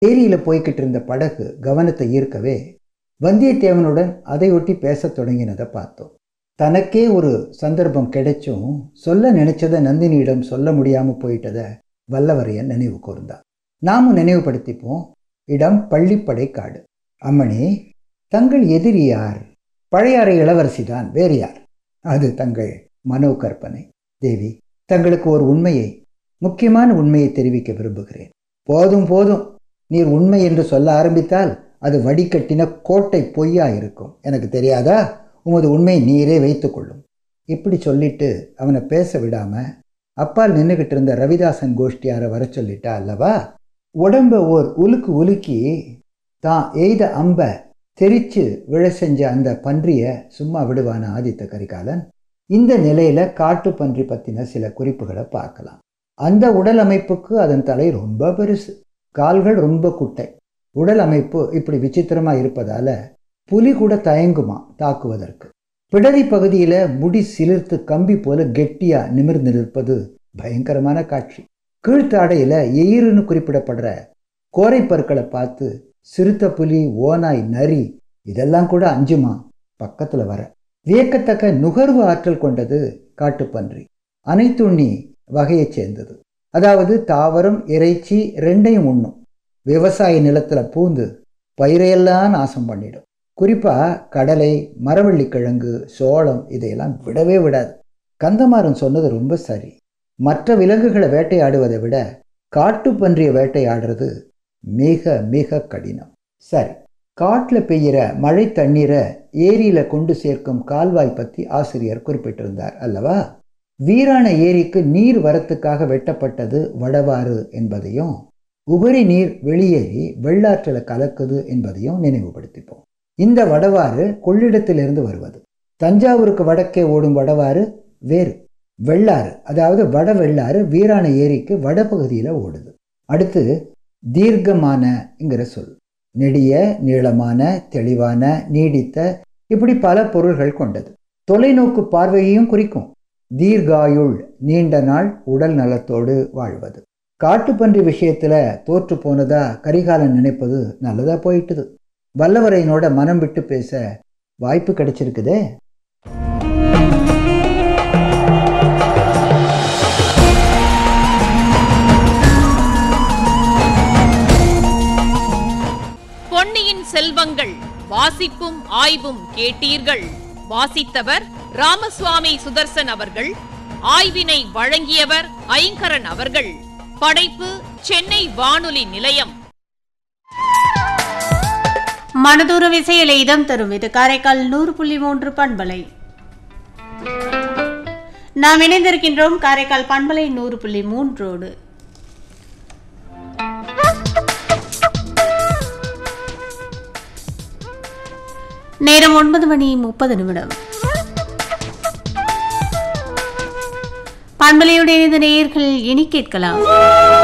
ஏரியில போய்கிட்டு இருந்த படகு கவனத்தை ஈர்க்கவே வந்தியத்தேவனுடன் அதையொட்டி பேசத் தொடங்கினதை பார்த்தோம் தனக்கே ஒரு சந்தர்ப்பம் கிடைச்சும் சொல்ல நினைச்சதை நந்தினியிடம் சொல்ல முடியாம போயிட்டதை வல்லவரையன் நினைவு கூர்ந்தார் நாமும் நினைவுபடுத்திப்போம் இடம் பள்ளிப்படை காடு அம்மணி தங்கள் எதிரி யார் பழையாறை இளவரசிதான் வேறு யார் அது தங்கள் மனோ கற்பனை தேவி தங்களுக்கு ஒரு உண்மையை முக்கியமான உண்மையை தெரிவிக்க விரும்புகிறேன் போதும் போதும் நீர் உண்மை என்று சொல்ல ஆரம்பித்தால் அது வடிகட்டின கோட்டை பொய்யா இருக்கும் எனக்கு தெரியாதா உமது உண்மை நீரே வைத்துக்கொள்ளும் இப்படி சொல்லிட்டு அவனை பேச விடாம அப்பால் நின்றுகிட்டு இருந்த ரவிதாசன் கோஷ்டியாரை வர சொல்லிட்டா அல்லவா உடம்ப ஓர் உலுக்கு உலுக்கி தான் எய்த அம்ப தெரிச்சு விழ செஞ்ச அந்த பன்றிய சும்மா விடுவான ஆதித்த கரிகாலன் இந்த நிலையில காட்டு பன்றி பத்தின சில குறிப்புகளை பார்க்கலாம் அந்த உடல் அமைப்புக்கு அதன் தலை ரொம்ப பெருசு கால்கள் ரொம்ப குட்டை உடல் அமைப்பு இப்படி விசித்திரமா இருப்பதால புலி கூட தயங்குமா தாக்குவதற்கு பிடரி பகுதியில முடி சிலிர்த்து கம்பி போல கெட்டியா நிமிர்ந்து நிற்பது பயங்கரமான காட்சி கீழ்த்தாடையில எயிருன்னு குறிப்பிடப்படுற கோரை பற்களை பார்த்து சிறுத்த புலி ஓனாய் நரி இதெல்லாம் கூட அஞ்சுமா பக்கத்துல வர வியக்கத்தக்க நுகர்வு ஆற்றல் கொண்டது காட்டுப்பன்றி அனைத்துண்ணி வகையைச் சேர்ந்தது அதாவது தாவரம் இறைச்சி ரெண்டையும் உண்ணும் விவசாய நிலத்துல பூந்து பயிரையெல்லாம் நாசம் பண்ணிடும் குறிப்பா கடலை மரவள்ளி கிழங்கு சோளம் இதையெல்லாம் விடவே விடாது கந்தமாறன் சொன்னது ரொம்ப சரி மற்ற விலங்குகளை வேட்டையாடுவதை விட காட்டுப்பன்றிய வேட்டையாடுறது மிக மிக கடினம் சரி காட்டில் பெய்கிற மழை தண்ணீரை ஏரியில் கொண்டு சேர்க்கும் கால்வாய் பற்றி ஆசிரியர் குறிப்பிட்டிருந்தார் அல்லவா வீராண ஏரிக்கு நீர் வரத்துக்காக வெட்டப்பட்டது வடவாறு என்பதையும் உபரி நீர் வெளியேறி வெள்ளாற்றில் கலக்குது என்பதையும் நினைவுபடுத்திப்போம் இந்த வடவாறு கொள்ளிடத்திலிருந்து வருவது தஞ்சாவூருக்கு வடக்கே ஓடும் வடவாறு வேறு வெள்ளாறு அதாவது வட வெள்ளாறு வீராண ஏரிக்கு வடபகுதியில் ஓடுது அடுத்து தீர்க்கமானங்கிற சொல் நெடிய நீளமான தெளிவான நீடித்த இப்படி பல பொருள்கள் கொண்டது தொலைநோக்கு பார்வையையும் குறிக்கும் தீர்காயுள் நீண்ட நாள் உடல் நலத்தோடு வாழ்வது காட்டுப்பன்றி விஷயத்துல தோற்று போனதா கரிகாலன் நினைப்பது நல்லதா போயிட்டுது வல்லவரையனோட மனம் விட்டு பேச வாய்ப்பு கிடைச்சிருக்குதே பொன்னியின் செல்வங்கள் வாசிப்பும் ஆய்வும் கேட்டீர்கள் வாசித்தவர் ராமசுவாமி சுதர்சன் அவர்கள் ஆய்வினை வழங்கியவர் ஐங்கரன் அவர்கள் படைப்பு சென்னை வானொலி நிலையம் மனதூர விசையில இதம் தரும் இது காரைக்கால் நூறு புள்ளி மூன்று பண்பலை நாம் இணைந்திருக்கின்றோம் காரைக்கால் பண்பலை நூறு புள்ளி மூன்றோடு நேரம் ஒன்பது மணி முப்பது நிமிடம் பண்பலையுடைய நேயர்கள் இனி கேட்கலாம்